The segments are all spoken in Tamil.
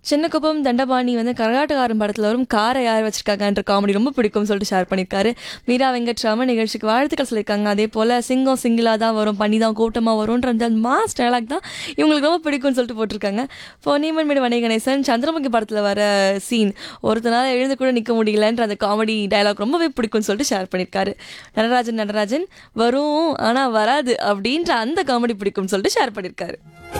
சின்னக்குப்பம் தண்டபாணி வந்து கரகாட்டக்காரன் படத்தில் வரும் காரை யார் வச்சிருக்காங்கன்ற காமெடி ரொம்ப பிடிக்கும்னு சொல்லிட்டு ஷேர் பண்ணியிருக்காரு மீரா வெங்கட்ராமன் நிகழ்ச்சிக்கு வாழ்த்துக்கள் சொல்லியிருக்காங்க அதே போல் சிங்கம் சிங்கிளாக தான் வரும் பண்ணி தான் கூட்டமாக வரும்ன்ற அந்த மாஸ் டயலாக் தான் இவங்களுக்கு ரொம்ப பிடிக்கும்னு சொல்லிட்டு போட்டிருக்காங்க பொன்னியம்மன் மீது வணி கணேசன் சந்திரமுகி படத்தில் வர சீன் ஒருத்தனால எழுந்து கூட நிற்க முடியலன்ற அந்த காமெடி டயலாக் ரொம்பவே பிடிக்கும்னு சொல்லிட்டு ஷேர் பண்ணியிருக்காரு நடராஜன் நடராஜன் வரும் ஆனால் வராது அப்படின்ற அந்த காமெடி பிடிக்கும்னு சொல்லிட்டு ஷேர் பண்ணியிருக்காரு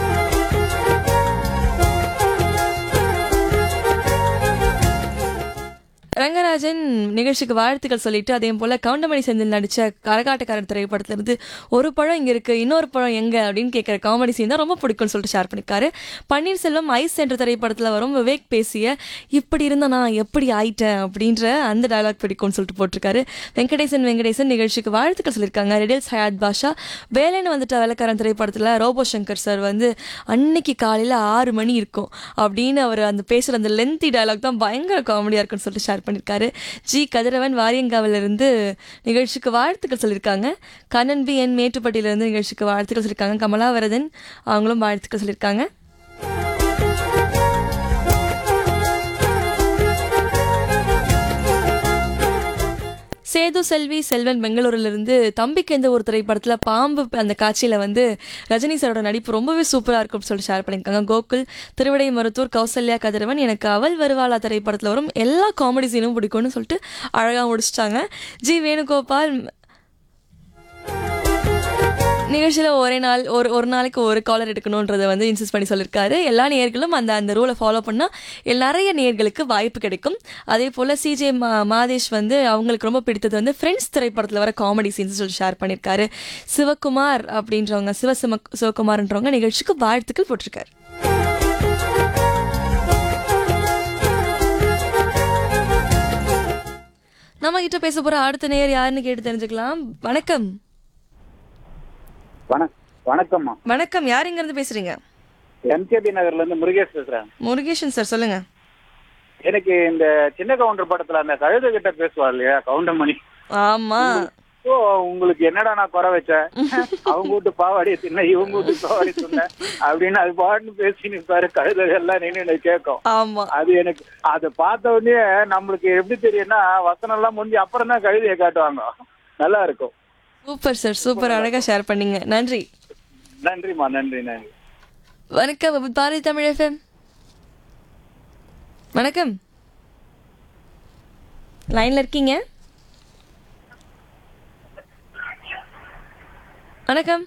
ரங்கராஜன் நிகழ்ச்சிக்கு வாழ்த்துக்கள் சொல்லிட்டு அதே போல் கவுண்டமணி செந்தில் நடித்த கரகாட்டக்காரன் திரைப்படத்திலிருந்து ஒரு பழம் இங்கே இருக்குது இன்னொரு பழம் எங்கே அப்படின்னு கேட்குற காமெடி சீன் தான் ரொம்ப பிடிக்கும்னு சொல்லிட்டு ஷேர் பண்ணியிருக்காரு பன்னீர்செல்வம் ஐஸ் என்ற திரைப்படத்தில் வரும் விவேக் பேசிய இப்படி இருந்த நான் எப்படி ஆயிட்டேன் அப்படின்ற அந்த டயலாக் பிடிக்கும்னு சொல்லிட்டு போட்டிருக்காரு வெங்கடேசன் வெங்கடேசன் நிகழ்ச்சிக்கு வாழ்த்துக்கள் சொல்லியிருக்காங்க ரெடில்ஸ் ஹயாத் பாஷா வேலைன்னு வந்துட்ட வேலைக்காரன் திரைப்படத்தில் ரோபோ சங்கர் சார் வந்து அன்னைக்கு காலையில் ஆறு மணி இருக்கும் அப்படின்னு அவர் அந்த பேசுகிற அந்த லென்த்தி டயலாக் தான் பயங்கர காமெடியாக இருக்குன்னு சொல்லிட்டு ஷேர் பண்ணியிருக்காரு ஜி கதிரவன் வாரியங்காவிலிருந்து நிகழ்ச்சிக்கு வாழ்த்துக்கள் சொல்லியிருக்காங்க கண்ணன் பி என் மேட்டுப்பட்டியிலிருந்து நிகழ்ச்சிக்கு வாழ்த்துக்கள் சொல்லியிருக்காங்க கமலாவரதன் அவங்களும் வாழ்த்துக்கள் சொல்லியிருக்காங்க சேது செல்வி செல்வன் பெங்களூரிலிருந்து தம்பிக்கு எந்த ஒரு திரைப்படத்தில் பாம்பு அந்த காட்சியில் வந்து ரஜினி சாரோட நடிப்பு ரொம்பவே சூப்பராக இருக்கும்னு சொல்லிட்டு ஷேர் பண்ணியிருக்காங்க கோகுல் திருவிடை மருத்தூர் கௌசல்யா கதிரவன் எனக்கு அவள் வருவாளா திரைப்படத்தில் வரும் எல்லா காமெடி சீனும் பிடிக்கும்னு சொல்லிட்டு அழகாக முடிச்சிட்டாங்க ஜி வேணுகோபால் நிகழ்ச்சியில் ஒரே நாள் ஒரு ஒரு நாளைக்கு ஒரு காலர் எடுக்கணுன்றதை வந்து இன்சிஸ்ட் பண்ணி சொல்லியிருக்காரு எல்லா நேர்களும் அந்த அந்த ரூலை ஃபாலோ பண்ணால் நிறைய நேர்களுக்கு வாய்ப்பு கிடைக்கும் அதே போல் சிஜே மா மாதேஷ் வந்து அவங்களுக்கு ரொம்ப பிடித்தது வந்து ஃப்ரெண்ட்ஸ் திரைப்படத்தில் வர காமெடி சீன்ஸ் சொல்லி ஷேர் பண்ணியிருக்காரு சிவகுமார் அப்படின்றவங்க சிவசிம சிவகுமார்ன்றவங்க நிகழ்ச்சிக்கு வாழ்த்துக்கள் போட்டிருக்காரு நம்ம கிட்ட பேச போற அடுத்த நேர் யாருன்னு கேட்டு தெரிஞ்சுக்கலாம் வணக்கம் வண வணக்கம்மா வணக்கம் யார் இங்க இருந்து பேசுறீங்க எம்கேபி நகர்ல இருந்து முருகேஷ் பேசுறேன் முருகேஷன் சார் சொல்லுங்க எனக்கு இந்த சின்ன கவுண்டர் படத்துல அந்த கழுத கிட்ட பேசுவார் இல்லையா கவுண்டமணி ஆமா ஓ உங்களுக்கு என்னடா நான் குறை வச்சேன் அவங்க வீட்டு பாவாடியை தின்ன இவங்க வீட்டு பாவாடி தின்ன அப்படின்னு அது பாட்டுன்னு பேசி நிற்பாரு கழுத எல்லாம் நின்று கேட்கும் ஆமா அது எனக்கு அதை பார்த்த உடனே நம்மளுக்கு எப்படி தெரியும்னா வசனம் எல்லாம் முடிஞ்சு அப்புறம் தான் கழுதையை காட்டுவாங்க நல்லா இருக்கும் சூப்பர் சார் சூப்பர் அழகா ஷேர் பண்ணீங்க நன்றி நன்றிம்மா நன்றி நன்றி வணக்கம் பாரதி தமிழ் எஃப்எம் வணக்கம் லைன்ல இருக்கீங்க வணக்கம்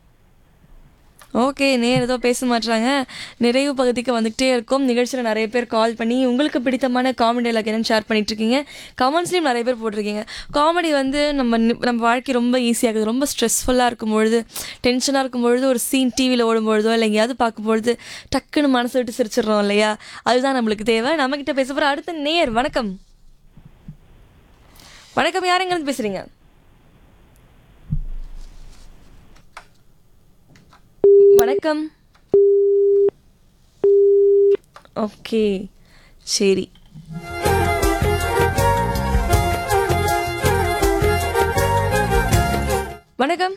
ஓகே நேர் ஏதோ பேச மாட்டாங்க நிறைவு பகுதிக்கு வந்துகிட்டே இருக்கும் நிகழ்ச்சியில் நிறைய பேர் கால் பண்ணி உங்களுக்கு பிடித்தமான காமெடி எல்லாம் என்னன்னு ஷேர் பண்ணிட்டு இருக்கீங்க கமெண்ட்ஸ்லையும் நிறைய பேர் போட்டிருக்கீங்க காமெடி வந்து நம்ம நி- நம்ம வாழ்க்கை ரொம்ப ஈஸியாகுது ரொம்ப ஸ்ட்ரெஸ்ஃபுல்லாக இருக்கும் பொழுது டென்ஷனாக இருக்கும் பொழுது ஒரு சீன் டிவியில் ஓடும்பொழுதோ இல்லை எங்கேயாவது பார்க்கும்பொழுது டக்குன்னு மனசு விட்டு சிரிச்சிடுறோம் இல்லையா அதுதான் நம்மளுக்கு தேவை நம்மக்கிட்ட பேச போகிற அடுத்த நேர் வணக்கம் வணக்கம் யார் எங்கேருந்து பேசுகிறீங்க வணக்கம் ஓகே சரி வணக்கம்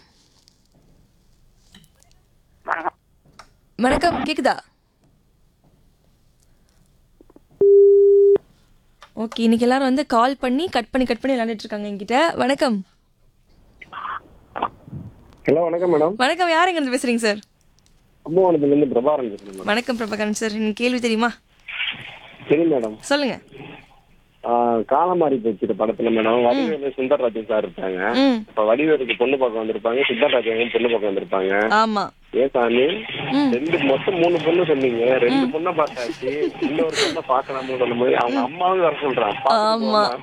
வணக்கம் கேக்குதா ஓகே இன்னைக்கு எல்லாரும் வந்து கால் பண்ணி கட் பண்ணி கட் பண்ணி விளையாண்டுட்டு இருக்காங்க என்கிட்ட வணக்கம் ஹலோ வணக்கம் மேடம் வணக்கம் யார் எங்க இருந்து பேசுறீங்க சார் கும்பகோணத்துல இருந்து பிரபாகரன் பேசுறேன் மேடம் வணக்கம் பிரபாகரன் சார் எனக்கு கேள்வி தெரியுமா சரி மேடம் சொல்லுங்க ஆஹ் காலமாரி போச்சு படத்துல மேடம் வடிவேலு சுந்தர்ராஜன் சார் இருப்பாங்க ம் இப்ப வடிவேலுக்கு பொண்ணு பார்க்க வந்திருப்பாங்க சித்தராஜன் பொண்ணு பார்க்க வந்திருப்பாங்க ஆமா ஏன் சாமி ரெண்டு மொத்தம் மூணு பொண்ணு சொன்னீங்க ரெண்டு பொண்ணை பார்த்தாச்சு இன்னொரு பொண்ணை பார்க்கலாம்னு சொல்லும்போது அவங்க அம்மாவும் வர சொல்றான் ஆமா